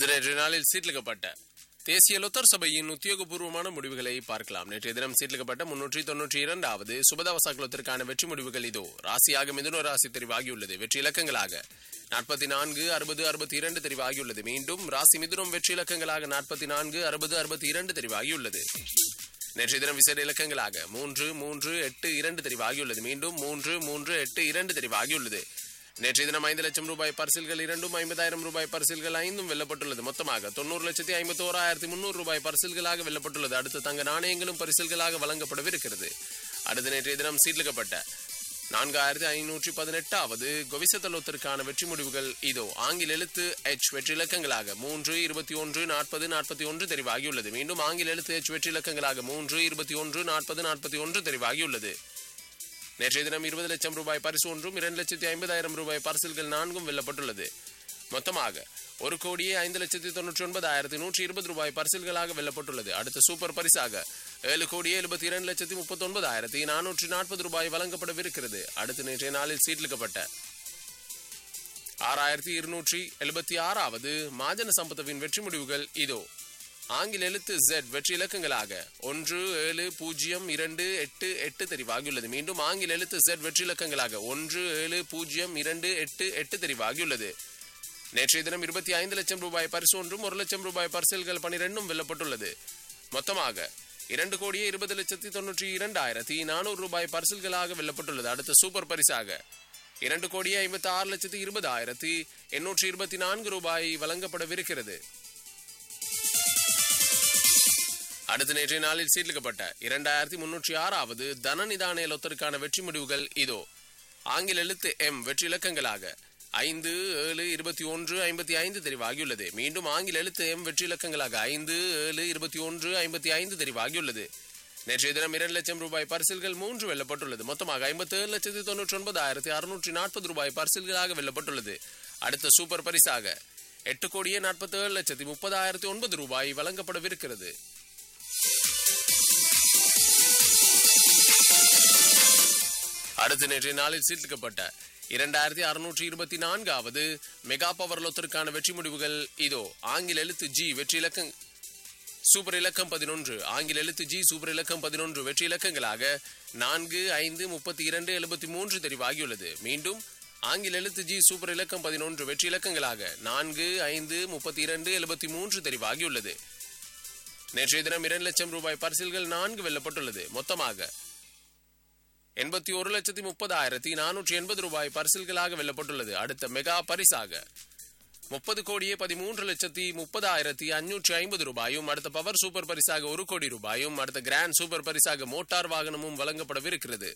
அடுத்த நேற்றைய நாளில் சீட்லிக்கப்பட்ட தேசிய லொத்தர் சபையின் உத்தியோகபூர்வமான முடிவுகளை பார்க்கலாம் நேற்றைய தினம் சீட்லிக்கப்பட்ட முன்னூற்றி தொன்னூற்றி இரண்டாவது சுபதவசாக்களத்திற்கான வெற்றி முடிவுகள் இதோ ராசியாக மிதுன ராசி தெரிவாகியுள்ளது வெற்றி இலக்கங்களாக நாற்பத்தி நான்கு அறுபது அறுபத்தி இரண்டு தெரிவாகியுள்ளது மீண்டும் ராசி மிதுனம் வெற்றி இலக்கங்களாக நாற்பத்தி நான்கு அறுபது அறுபத்தி இரண்டு தெரிவாகியுள்ளது நேற்றைய தினம் விசேட இலக்கங்களாக மூன்று மூன்று எட்டு இரண்டு தெரிவாகியுள்ளது மீண்டும் மூன்று மூன்று எட்டு இரண்டு தெரிவாகியுள்ளது நேற்றைய தினம் ஐந்து லட்சம் ரூபாய் பரிசில்கள் இரண்டும் ஐம்பதாயிரம் ரூபாய் பரிசில்கள் ஐந்தும் வெல்லப்பட்டுள்ளது மொத்தமாக தொண்ணூறு லட்சத்தி ஐம்பத்தி ஓராயிரத்தி முன்னூறு ரூபாய் பரிசில்களாக வெல்லப்பட்டுள்ளது அடுத்து தங்க நாணயங்களும் பரிசில்களாக வழங்கப்படவிருக்கிறது அடுத்து நேற்றைய தினம் சீர்லிக்கப்பட்ட நான்காயிரத்தி ஐநூற்றி பதினெட்டாவது கொவிசத்தலோத்திற்கான வெற்றி முடிவுகள் இதோ ஆங்கில எழுத்து எச் வெற்றி இலக்கங்களாக மூன்று இருபத்தி ஒன்று நாற்பது நாற்பத்தி ஒன்று தெரிவாகியுள்ளது மீண்டும் ஆங்கில எழுத்து எச் வெற்றி இலக்கங்களாக மூன்று இருபத்தி ஒன்று நாற்பது நாற்பத்தி ஒன்று தெரிவாகியுள்ளது நேற்றைய தினம் இருபது லட்சம் ரூபாய் பரிசு ஒன்றும் இரண்டு லட்சத்தி ஐம்பதாயிரம் ரூபாய் பரிசில்கள் நான்கும் வெல்லப்பட்டுள்ளது மொத்தமாக ஒரு கோடியே ஐந்து லட்சத்தி தொண்ணூற்றி ஒன்பதாயிரத்தி நூற்றி இருபது ரூபாய் பரிசில்களாக வெல்லப்பட்டுள்ளது அடுத்த சூப்பர் பரிசாக ஏழு கோடியே எழுபத்தி இரண்டு லட்சத்தி முப்பத்தி ஒன்பதாயிரத்தி நானூற்றி நாற்பது ரூபாய் வழங்கப்படவிருக்கிறது அடுத்து நேற்றைய நாளில் சீட்லிக்கப்பட்ட ஆறாயிரத்தி இருநூற்றி எழுபத்தி ஆறாவது மாஜன சம்பத்தவின் வெற்றி முடிவுகள் இதோ ஆங்கில எழுத்து Z வெற்றி இலக்கங்களாக ஒன்று ஏழு பூஜ்ஜியம் இரண்டு எட்டு எட்டு தெரிவாகியுள்ளது மீண்டும் ஆங்கில எழுத்து Z வெற்றி இலக்கங்களாக ஒன்று ஏழு பூஜ்ஜியம் இரண்டு எட்டு எட்டு தெரிவாகியுள்ளது நேற்றைய தினம் இருபத்தி ஐந்து லட்சம் ரூபாய் பரிசு ஒன்றும் ஒரு லட்சம் ரூபாய் பரிசல்கள் பனிரெண்டும் வெல்லப்பட்டுள்ளது மொத்தமாக இரண்டு கோடியே இருபது லட்சத்தி தொண்ணூற்றி இரண்டாயிரத்தி நானூறு ரூபாய் பரிசல்களாக வெல்லப்பட்டுள்ளது அடுத்த சூப்பர் பரிசாக இரண்டு கோடியே ஐம்பத்தி ஆறு லட்சத்தி இருபதாயிரத்தி எண்ணூற்றி இருபத்தி நான்கு ரூபாய் வழங்கப்படவிருக்கிறது அடுத்த நேற்றைய நாளில் சீர்லிக்கப்பட்ட இரண்டாயிரத்தி முன்னூற்றி ஆறாவது தனநிதான லொத்தருக்கான வெற்றி முடிவுகள் இதோ ஆங்கில எழுத்து எம் வெற்றி இலக்கங்களாக ஐந்து ஏழு இருபத்தி ஒன்று ஐம்பத்தி ஐந்து தெரிவாகியுள்ளது மீண்டும் ஆங்கில எழுத்து எம் வெற்றி இலக்கங்களாக ஐந்து ஏழு இருபத்தி ஒன்று ஐம்பத்தி ஐந்து தெரிவாகியுள்ளது நேற்றைய தினம் இரண்டு லட்சம் ரூபாய் பரிசில்கள் மூன்று வெல்லப்பட்டுள்ளது மொத்தமாக ஐம்பத்தி ஏழு லட்சத்தி தொண்ணூற்றி ஒன்பதாயிரத்தி அறுநூற்றி நாற்பது ரூபாய் பரிசில்களாக வெல்லப்பட்டுள்ளது அடுத்த சூப்பர் பரிசாக எட்டு கோடியே நாற்பத்தி ஏழு லட்சத்தி முப்பதாயிரத்தி ஒன்பது ரூபாய் வழங்கப்படவிருக்கிறது அடுத்த நேற்றைய நாளில் சீர்லிக்கப்பட்ட இரண்டாயிரத்தி அறுநூற்றி இருபத்தி நான்காவது மெகா பவர் லொத்திற்கான வெற்றி முடிவுகள் இதோ ஆங்கில எழுத்து ஜி வெற்றி இலக்கம் சூப்பர் இலக்கம் பதினொன்று ஆங்கில எழுத்து ஜி சூப்பர் இலக்கம் பதினொன்று வெற்றி இலக்கங்களாக நான்கு ஐந்து முப்பத்தி இரண்டு எழுபத்தி மூன்று தெரிவாகியுள்ளது மீண்டும் ஆங்கில எழுத்து ஜி சூப்பர் இலக்கம் பதினொன்று வெற்றி இலக்கங்களாக நான்கு ஐந்து முப்பத்தி இரண்டு எழுபத்தி மூன்று தெரிவாகியுள்ளது நேற்றைய தினம் இரண்டு லட்சம் ரூபாய் பரிசில்கள் நான்கு வெல்லப்பட்டுள்ளது மொத்தமாக எண்பத்தி ஒரு லட்சத்தி முப்பதாயிரத்தி நானூற்றி எண்பது ரூபாய் பரிசில்களாக வெல்லப்பட்டுள்ளது அடுத்த மெகா பரிசாக முப்பது கோடியே பதிமூன்று லட்சத்தி முப்பதாயிரத்தி அஞ்சூற்றி ஐம்பது ரூபாயும் அடுத்த பவர் சூப்பர் பரிசாக ஒரு கோடி ரூபாயும் அடுத்த கிராண்ட் சூப்பர் பரிசாக மோட்டார் வாகனமும் வழங்கப்படவிருக்கிறது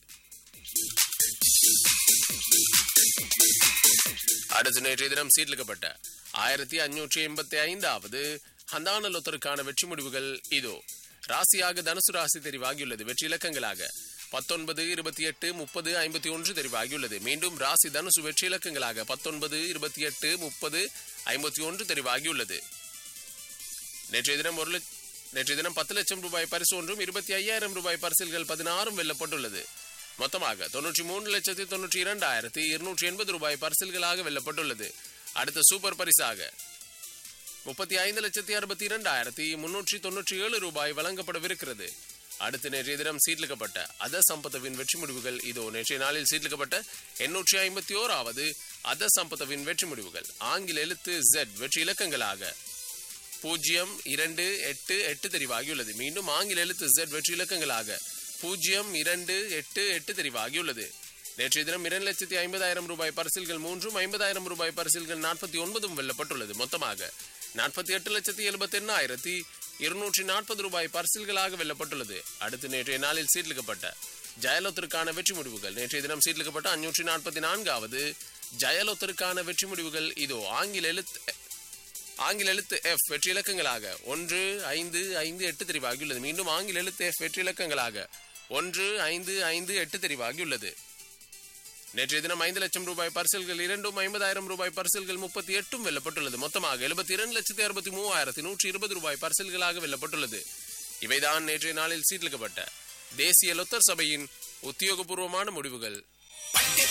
அடுத்த நேற்றைய தினம் சீர்லிக்கப்பட்ட ஆயிரத்தி அஞ்சூற்றி எண்பத்தி ஐந்தாவது ஹந்தான லொத்தருக்கான வெற்றி முடிவுகள் இதோ ராசியாக தனுசு ராசி தெரிவாகியுள்ளது வெற்றி இலக்கங்களாக பத்தொன்பது இருபத்தி எட்டு முப்பது ஐம்பத்தி ஒன்று தெரிவாகியுள்ளது மீண்டும் ராசி தனுசு வெற்றி இலக்கங்களாக பத்தொன்பது இருபத்தி எட்டு முப்பது ஐம்பத்தி ஒன்று தெரிவாகியுள்ளது நேற்றைய தினம் ஒரு லட்ச- நேற்றைய தினம் பத்து லட்சம் ரூபாய் பரிசு ஒன்றும் இருபத்தி ஐயாயிரம் ரூபாய் பரிசில்கள் பதினாறும் வெல்லப்பட்டுள்ளது மொத்தமாக தொன்னூற்றி மூன்று லட்சத்தி தொன்னூற்றி இரண்டாயிரத்தி இருநூற்றி எண்பது ரூபாய் பரிசில்களாக வெல்லப்பட்டுள்ளது அடுத்த சூப்பர் பரிசாக முப்பத்தி ஐந்து லட்சத்தி அறுபத்தி இரண்டாயிரத்தி முன்னூற்றி தொன்னூற்றி ஏழு ரூபாய் வழங்கப்படவிருக்கிறது அடுத்து நேற்றைய தினம் சீட்லிக்கப்பட்ட அத சம்பத்தவின் வெற்றி முடிவுகள் இதோ நேற்றைய நாளில் சீட்லிக்கப்பட்ட எண்ணூற்றி ஐம்பத்தி ஓராவது அத சம்பத்தவின் வெற்றி முடிவுகள் ஆங்கில எழுத்து Z வெற்றி இலக்கங்களாக பூஜ்ஜியம் இரண்டு எட்டு எட்டு தெரிவாகியுள்ளது மீண்டும் ஆங்கில எழுத்து Z வெற்றி இலக்கங்களாக பூஜ்ஜியம் இரண்டு எட்டு எட்டு தெரிவாகியுள்ளது நேற்றைய தினம் இரண்டு லட்சத்தி ஐம்பதாயிரம் ரூபாய் பரிசில்கள் மூன்றும் ஐம்பதாயிரம் ரூபாய் பரிசில்கள் நாற்பத்தி ஒன்பதும் வெல்லப்பட்டுள்ளது மொத்தமாக நாற்பத்தி எட்டு லட்சத்தி எழுபத்தி எண்ணாயிரத்தி இருநூற்றி நாற்பது ரூபாய் பரிசில்களாக வெல்லப்பட்டுள்ளது அடுத்து நேற்றைய நாளில் சீட்லிக்கப்பட்ட ஜெயலலித்திற்கான வெற்றி முடிவுகள் நேற்றைய தினம் சீட்லிக்கப்பட்ட அஞ்சூற்றி நாற்பத்தி நான்காவது ஜெயலலித்திற்கான வெற்றி முடிவுகள் இதோ ஆங்கில எழுத்து ஆங்கில எழுத்து எஃப் வெற்றி இலக்கங்களாக ஒன்று ஐந்து ஐந்து எட்டு தெரிவாகியுள்ளது மீண்டும் ஆங்கில எழுத்து எஃப் வெற்றி இலக்கங்களாக ஒன்று ஐந்து ஐந்து எட்டு தெரிவாகியுள்ளது நேற்றைய தினம் ஐந்து லட்சம் ரூபாய் பரிசல்கள் இரண்டும் ஐம்பதாயிரம் ரூபாய் பரிசல்கள் முப்பத்தி எட்டும் வெல்லப்பட்டுள்ளது மொத்தமாக எழுபத்தி இரண்டு லட்சத்தி அறுபத்தி மூவாயிரத்தி நூற்றி இருபது ரூபாய் பரிசல்களாக வெல்லப்பட்டுள்ளது இவைதான் நேற்றைய நாளில் சீர்லிக்கப்பட்ட தேசிய லொத்தர் சபையின் உத்தியோகபூர்வமான முடிவுகள்